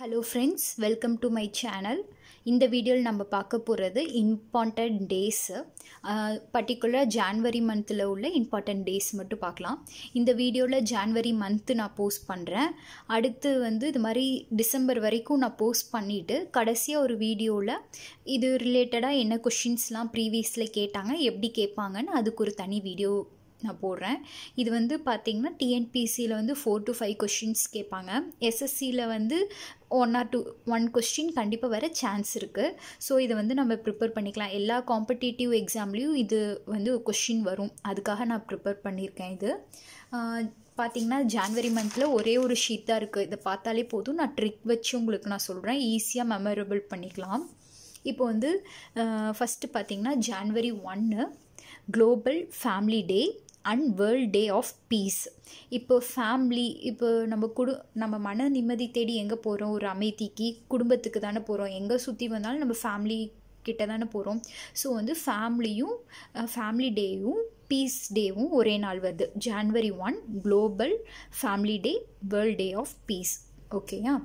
hello friends welcome to my channel இந்த வீடியோவில் நம்ம பார்க்க போகிறது இம்பார்ட்டண்ட் டேஸு பர்டிகுலர் ஜான்வரி மந்தில் உள்ள இம்பார்ட்டண்ட் டேஸ் மட்டும் பார்க்கலாம் இந்த வீடியோவில் ஜான்வரி மந்த்து நான் போஸ்ட் பண்ணுறேன் அடுத்து வந்து இது மாதிரி டிசம்பர் வரைக்கும் நான் போஸ்ட் பண்ணிவிட்டு கடைசியாக ஒரு வீடியோவில் இது ரிலேட்டடாக என்ன கொஷின்ஸ்லாம் ப்ரீவியஸில் கேட்டாங்க எப்படி கேட்பாங்கன்னு அதுக்கு ஒரு தனி வீடியோ நான் போடுறேன் இது வந்து பார்த்திங்கன்னா டிஎன்பிசியில் வந்து ஃபோர் டு ஃபைவ் கொஷின்ஸ் கேட்பாங்க எஸ்எஸ்சியில் வந்து one or two one question கண்டிப்பாக வர சான்ஸ் இருக்குது ஸோ இதை வந்து நம்ம ப்ரிப்பேர் பண்ணிக்கலாம் எல்லா காம்படிட்டிவ் எக்ஸாம்லேயும் இது வந்து கொஷின் வரும் அதுக்காக நான் ப்ரிப்பேர் பண்ணியிருக்கேன் இது பார்த்திங்கன்னா ஜான்வரி மந்தில் ஒரே ஒரு ஷீட் தான் இருக்குது இதை பார்த்தாலே போதும் நான் ட்ரிக் வச்சு உங்களுக்கு நான் சொல்கிறேன் ஈஸியாக மெமரபிள் பண்ணிக்கலாம் இப்போ வந்து ஃபஸ்ட்டு பார்த்திங்கன்னா ஜான்வரி ஒன்று global family day and world day of peace இப்போ ஃபேமிலி இப்போ நம்ம குடு நம்ம மன நிம்மதி தேடி எங்கே போகிறோம் ஒரு அமைதிக்கு குடும்பத்துக்கு தானே போகிறோம் எங்கே சுற்றி வந்தாலும் நம்ம ஃபேமிலி கிட்ட தானே போகிறோம் ஸோ வந்து ஃபேமிலியும் ஃபேமிலி டேயும் பீஸ் டேவும் ஒரே நாள் வருது January one global family day world day of peace ஓகேயா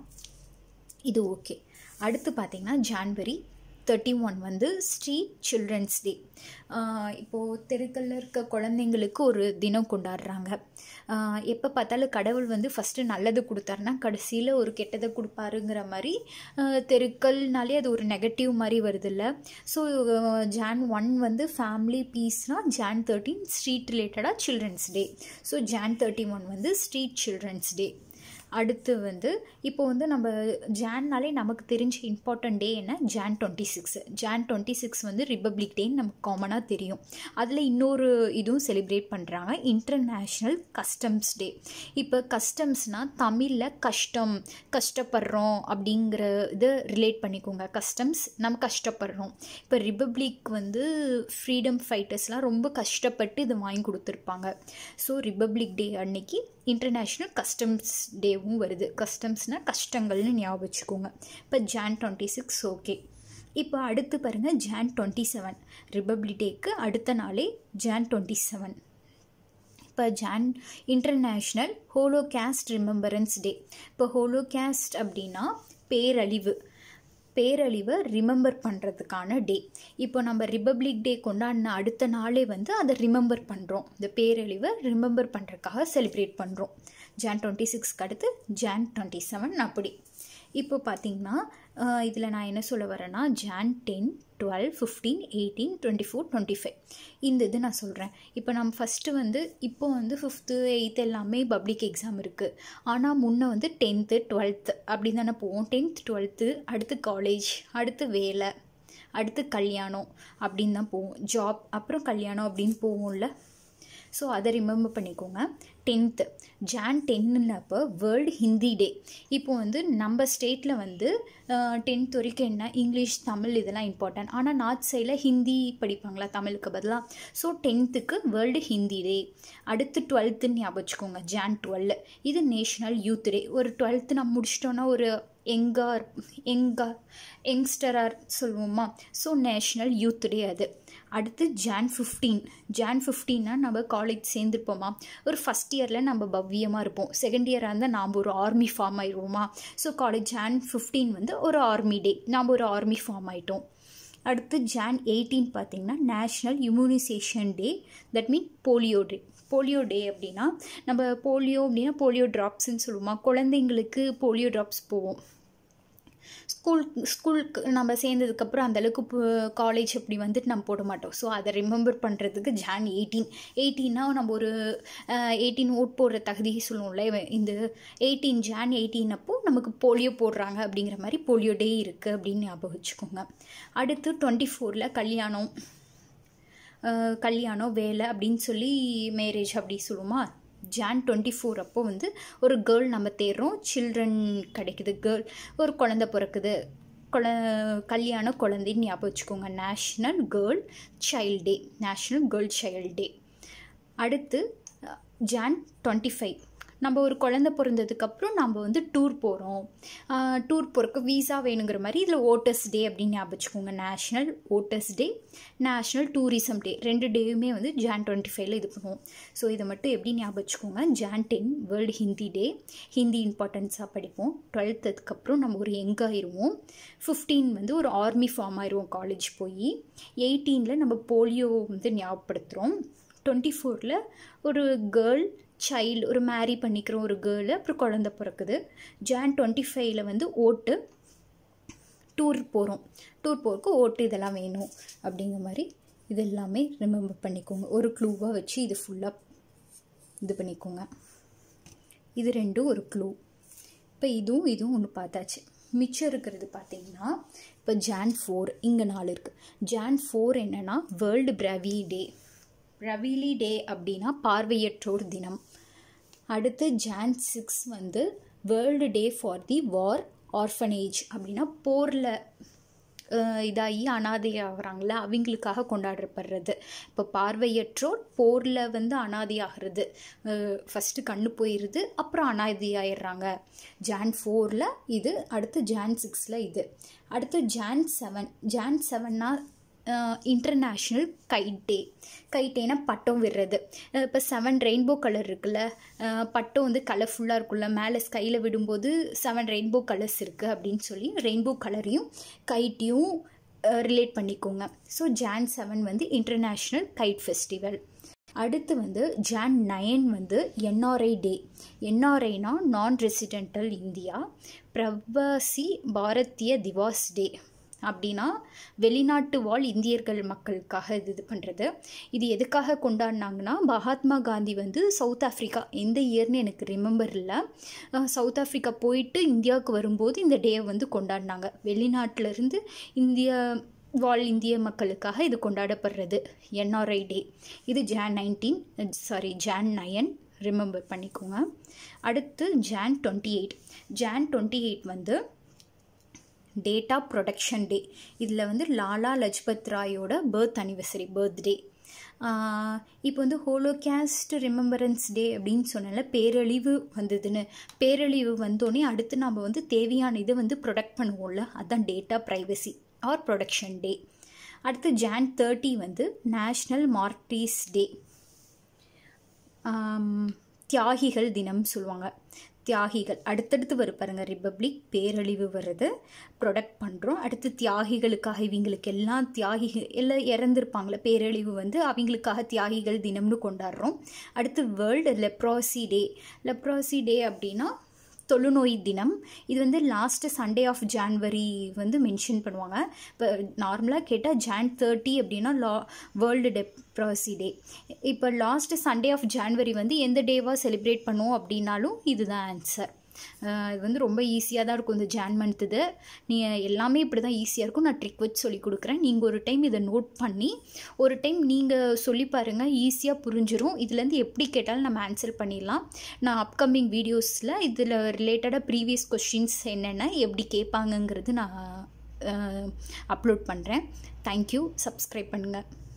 இது ஓகே அடுத்து பார்த்திங்கன்னா ஜான்வரி தேர்ட்டி ஒன் வந்து ஸ்ட்ரீட் சில்ட்ரன்ஸ் டே இப்போது தெருக்களில் இருக்க குழந்தைங்களுக்கு ஒரு தினம் கொண்டாடுறாங்க எப்போ பார்த்தாலும் கடவுள் வந்து ஃபஸ்ட்டு நல்லது கொடுத்தாருன்னா கடைசியில் ஒரு கெட்டதை கொடுப்பாருங்கிற மாதிரி தெருக்கள்னாலே அது ஒரு நெகட்டிவ் மாதிரி வருதில்ல ஸோ ஜான் ஒன் வந்து ஃபேமிலி பீஸ்னால் ஜான் தேர்ட்டின் ஸ்ட்ரீட் ரிலேட்டடாக children's day so Jan thirty one வந்து ஸ்ட்ரீட் சில்ட்ரன்ஸ் டே அடுத்து வந்து இப்போ வந்து நம்ம ஜான்னாலே நமக்கு தெரிஞ்ச இம்பார்ட்டன்ட் டே என்ன Jan twenty six Jan twenty six வந்து ரிப்பப்ளிக் டேன்னு நமக்கு காமனாக தெரியும் அதில் இன்னொரு இதுவும் செலிப்ரேட் பண்ணுறாங்க இன்டர்நேஷ்னல் கஸ்டம்ஸ் டே இப்போ கஸ்டம்ஸ்னால் தமிழில் கஷ்டம் கஷ்டப்படுறோம் அப்படிங்கிற இதை ரிலேட் பண்ணிக்கோங்க கஸ்டம்ஸ் நம்ம கஷ்டப்படுறோம் இப்போ ரிப்பப்ளிக் வந்து ஃப்ரீடம் ஃபைட்டர்ஸ்லாம் ரொம்ப கஷ்டப்பட்டு இதை வாங்கி கொடுத்துருப்பாங்க ஸோ ரிப்பப்ளிக் டே அன்னைக்கு இன்டர்நேஷ்னல் கஸ்டம்ஸ் டேவும் வருது கஸ்டம்ஸ்னால் கஷ்டங்கள்னு ஞாபகம் வச்சுக்கோங்க இப்போ ஜான் டுவெண்ட்டி சிக்ஸ் ஓகே இப்போ அடுத்து பாருங்கள் ஜான் டுவெண்ட்டி செவன் ரிப்பப்ளிக் டேக்கு அடுத்த நாளே ஜான் டுவெண்ட்டி செவன் இப்போ Jan international holocaust remembrance day இப்போ ஹோலோ கேஸ்ட் அப்படின்னா பேரழிவு பேரழிவை ரிமெம்பர் பண்ணுறதுக்கான டே இப்போ நம்ம ரிப்பப்ளிக் டே கொண்டாடின அடுத்த நாளே வந்து அதை ரிமெம்பர் பண்ணுறோம் இந்த பேரழிவை ரிமெம்பர் பண்ணுறதுக்காக செலிப்ரேட் பண்ணுறோம் ஜான் டுவெண்ட்டி சிக்ஸ்க்கு அடுத்து ஜான் டுவெண்ட்டி செவன் அப்படி இப்போ பார்த்திங்கன்னா இதில் நான் என்ன சொல்ல வரேன்னா Jan ten twelve fifteen eighteen twenty four twenty five இந்த இது நான் சொல்கிறேன் இப்போ நம்ம ஃபஸ்ட்டு வந்து இப்போ வந்து ஃபிஃப்த்து எயித்து எல்லாமே பப்ளிக் எக்ஸாம் இருக்குது ஆனால் முன்னே வந்து டென்த்து டுவெல்த்து அப்படி தானே போவோம் டென்த் டுவெல்த்து அடுத்து காலேஜ் அடுத்து வேலை அடுத்து கல்யாணம் அப்படின்னு தான் போவோம் ஜாப் அப்புறம் கல்யாணம் அப்படின்னு போவோம்ல ஸோ அதை ரிமெம்பர் பண்ணிக்கோங்க டென்த்து ஜான் டென்னு அப்போ வேர்ல்டு ஹிந்தி டே இப்போ வந்து நம்ம ஸ்டேட்டில் வந்து டென்த் வரைக்கும் என்ன இங்கிலீஷ் தமிழ் இதெல்லாம் இம்பார்ட்டன்ட் ஆனால் நார்த் சைடில் ஹிந்தி படிப்பாங்களா தமிழுக்கு பதிலாக ஸோ டென்த்துக்கு வேர்ல்டு ஹிந்தி டே அடுத்து டுவெல்த்துன்னு ஞாபகம் வச்சுக்கோங்க ஜான் டுவெல் இது நேஷ்னல் யூத் டே ஒரு டுவெல்த்து நம்ம முடிச்சிட்டோன்னா ஒரு எங்கா எங்கா யங்ஸ்டராக சொல்லுவோமா ஸோ நேஷ்னல் யூத் டே அது அடுத்து ஜான் ஃபிஃப்டீன் ஜான் ஃபிஃப்டீன்னா நம்ம காலேஜ் சேர்ந்துருப்போமா ஒரு ஃபஸ்ட் இயரில் நம்ம பவ்யமாக இருப்போம் செகண்ட் இயராக இருந்தால் நாம் ஒரு ஆர்மி ஃபார்ம் ஆயிடுவோமா ஸோ காலேஜ் ஜான் ஃபிஃப்டீன் வந்து ஒரு ஆர்மி டே நாம் ஒரு ஆர்மி ஃபார்ம் ஆகிட்டோம் அடுத்து ஜான் எயிட்டீன் பார்த்திங்கன்னா national immunisation day that mean polio day polio day அப்படின்னா நம்ம போலியோ அப்படின்னா போலியோ ட்ராப்ஸ்ன்னு சொல்லுவோமா குழந்தைங்களுக்கு போலியோ ட்ராப்ஸ் போவோம் ஸ்கூல் ஸ்கூலுக்கு நம்ம சேர்ந்ததுக்கப்புறம் அந்தளவுக்கு காலேஜ் அப்படி வந்துட்டு நம்ம போட மாட்டோம் ஸோ அதை ரிமெம்பர் பண்ணுறதுக்கு ஜான் எயிட்டீன் எயிட்டீன்னா நம்ம ஒரு எயிட்டீன் ஓட் போடுற தகுதியை சொல்லுவோம்ல இந்த எயிட்டீன் ஜான் எயிட்டீன் அப்போது நமக்கு போலியோ போடுறாங்க அப்படிங்கிற மாதிரி போலியோ டே இருக்குது அப்படின்னு ஞாபகம் வச்சுக்கோங்க அடுத்து டுவெண்ட்டி ஃபோரில் கல்யாணம் கல்யாணம் வேலை அப்படின்னு சொல்லி மேரேஜ் அப்படி சொல்லுவோமா ஜான் டுவெண்ட்டி ஃபோர் அப்போ வந்து ஒரு கேர்ள் நம்ம தேடுறோம் சில்ட்ரன் கிடைக்குது கேர்ள் ஒரு குழந்த பிறக்குது குழ கல்யாண குழந்தைன்னு ஞாபகம் வச்சுக்கோங்க national girl child day national girl child day அடுத்து ஜான் டுவெண்ட்டி ஃபைவ் நம்ம ஒரு குழந்த பிறந்ததுக்கப்புறம் நம்ம வந்து டூர் போகிறோம் டூர் போகிறக்கு வீசா வேணுங்கிற மாதிரி இதில் ஓட்டர்ஸ் டே அப்படின்னு ஞாபகம் வச்சுக்கோங்க national voters day national tourism day ரெண்டு டேயுமே வந்து ஜான் டுவெண்ட்டி ஃபைவ்ல இது பண்ணுவோம் ஸோ இதை மட்டும் எப்படி ஞாபகம் வச்சுக்கோங்க Jan ten world Hindi day Hindi இம்பார்ட்டன்ஸாக படிப்போம் டுவெல்த் அதுக்கப்புறம் நம்ம ஒரு யங் ஆயிடுவோம் ஃபிஃப்டீன் வந்து ஒரு ஆர்மி ஃபார்ம் ஆயிடுவோம் காலேஜ் போய் எயிட்டீனில் நம்ம போலியோ வந்து ஞாபகப்படுத்துகிறோம் டுவெண்ட்டி ஃபோரில் ஒரு கேர்ள் சைல்டு ஒரு மேரி பண்ணிக்கிற ஒரு கேர்ளு அப்புறம் குழந்த பிறக்குது ஜான் டுவெண்ட்டி ஃபைவ்ல வந்து ஓட்டு டூர் போகிறோம் டூர் போகிறக்கு ஓட்டு இதெல்லாம் வேணும் அப்படிங்கிற மாதிரி இது எல்லாமே ரிமெம்பர் பண்ணிக்கோங்க ஒரு க்ளூவாக வச்சு இது ஃபுல்லாக இது பண்ணிக்கோங்க இது ரெண்டும் ஒரு க்ளூ இப்போ இதுவும் இதுவும் ஒன்று பார்த்தாச்சு மிச்சம் இருக்கிறது பார்த்தீங்கன்னா இப்போ ஜான் ஃபோர் இங்கே நாலு இருக்குது ஜான் ஃபோர் என்னென்னா world Braille day Braille day அப்படின்னா பார்வையற்றோர் தினம் அடுத்து ஜான் சிக்ஸ் வந்து world day for the war orphanage அப்படின்னா போரில் இதாகி அனாதையாகிறாங்கள அவங்களுக்காக கொண்டாடப்படுறது இப்போ பார்வையற்றோர் போரில் வந்து அனாதையாகிறது ஃபஸ்ட்டு கண்ணு போயிடுது அப்புறம் அனாதையாயிடுறாங்க ஜான் ஃபோரில் இது அடுத்து ஜான் சிக்ஸில் இது அடுத்து ஜான் செவன் ஜான் செவன்னா இன்டர்நேஷ்னல் கைட் டே கைட் டேனா பட்டம் விடுறது இப்போ செவன் ரெயின்போ கலர் இருக்குல்ல பட்டம் வந்து கலர்ஃபுல்லாக இருக்குல்ல மேலே ஸ்கையில் விடும்போது செவன் ரெயின்போ கலர்ஸ் இருக்குது அப்படின்னு சொல்லி ரெயின்போ கலரையும் கைட்டையும் ரிலேட் பண்ணிக்கோங்க ஸோ ஜான் செவன் வந்து இன்டர்நேஷ்னல் கைட் ஃபெஸ்டிவல் அடுத்து வந்து ஜான் நயன் வந்து என்ஆர்ஐ டே என்ஆர்ஐனா non residential India Pravasi Bharatiya Divas day அப்படின்னா வெளிநாட்டு வாழ் இந்தியர்கள் மக்களுக்காக இது இது பண்ணுறது இது எதுக்காக கொண்டாடினாங்கன்னா மகாத்மா காந்தி வந்து சவுத் ஆஃப்ரிக்கா எந்த இயர்னு எனக்கு ரிமெம்பர் இல்லை சவுத் ஆஃப்ரிக்கா போயிட்டு இந்தியாவுக்கு வரும்போது இந்த டேவை வந்து கொண்டாடினாங்க வெளிநாட்டிலேருந்து இந்திய வாழ் இந்திய மக்களுக்காக இது கொண்டாடப்படுறது என்ஆர்ஐ டே இது Jan nineteen sorry Jan nine remember பண்ணிக்கோங்க அடுத்து Jan twenty eight Jan twenty eight வந்து டேட்டா ப்ரொடக்ஷன் டே இதில் வந்து லாலா லஜ்பத் ராயோட பர்த் அனிவர்சரி பர்த்டே இப்போ வந்து ஹோலோகேஸ்ட் ரிமெம்பரன்ஸ் டே அப்படின்னு சொன்னால பேரழிவு வந்ததுன்னு பேரழிவு வந்தோடனே அடுத்து நம்ம வந்து தேவையான இதை வந்து ப்ரொடக்ட் பண்ணுவோம்ல அதுதான் data privacy or protection day அடுத்து ஜான் தேர்ட்டி வந்து நேஷ்னல் மார்டிஸ் டே தியாகிகள் தினம் சொல்லுவாங்க தியாகிகள் அடுத்தடுத்து வரும் பாருங்க ரிப்பப்ளிக் பேரழிவு வருது ப்ரொடக்ட் பண்ணுறோம் அடுத்து தியாகிகளுக்காக இவங்களுக்கு எல்லாம் தியாகிகள் எல்லாம் இறந்துருப்பாங்களே பேரழிவு வந்து அவங்களுக்காக தியாகிகள் தினம்னு கொண்டாடுறோம் அடுத்து வேர்ல்டு லெப்ராசி டே லெப்ராசி டே அப்படின்னா தொழுநோய் தினம் இது வந்து லாஸ்ட்டு சண்டே ஆஃப் ஜான்வரி வந்து மென்ஷன் பண்ணுவாங்க இப்போ நார்மலாக கேட்டால் ஜான் தேர்ட்டி அப்படின்னா லா வேர்ல்டு டெப்ராசி டே இப்போ லாஸ்ட்டு சண்டே ஆஃப் ஜான்வரி வந்து எந்த டேவாக செலிப்ரேட் பண்ணுவோம் அப்படின்னாலும் இதுதான் ஆன்சர் இது வந்து ரொம்ப ஈஸியாக தான் இருக்கும் இந்த ஜான் மந்த் இது நீ எல்லாமே இப்படி தான் ஈஸியாக இருக்கும் நான் ட்ரிக் வச்சு சொல்லி கொடுக்குறேன் நீங்கள் ஒரு டைம் இதை நோட் பண்ணி ஒரு டைம் நீங்கள் சொல்லி பாருங்கள் ஈஸியாக புரிஞ்சிடும் இதுலேருந்து எப்படி கேட்டாலும் நம்ம ஆன்சர் பண்ணிடலாம் நான் அப்கமிங் வீடியோஸில் இதில் ரிலேட்டடாக ப்ரீவியஸ் கொஷின்ஸ் என்னென்ன எப்படி கேட்பாங்கங்கிறது நான் அப்லோட் பண்ணுறேன் தேங்க்யூ சப்ஸ்கிரைப் பண்ணுங்கள்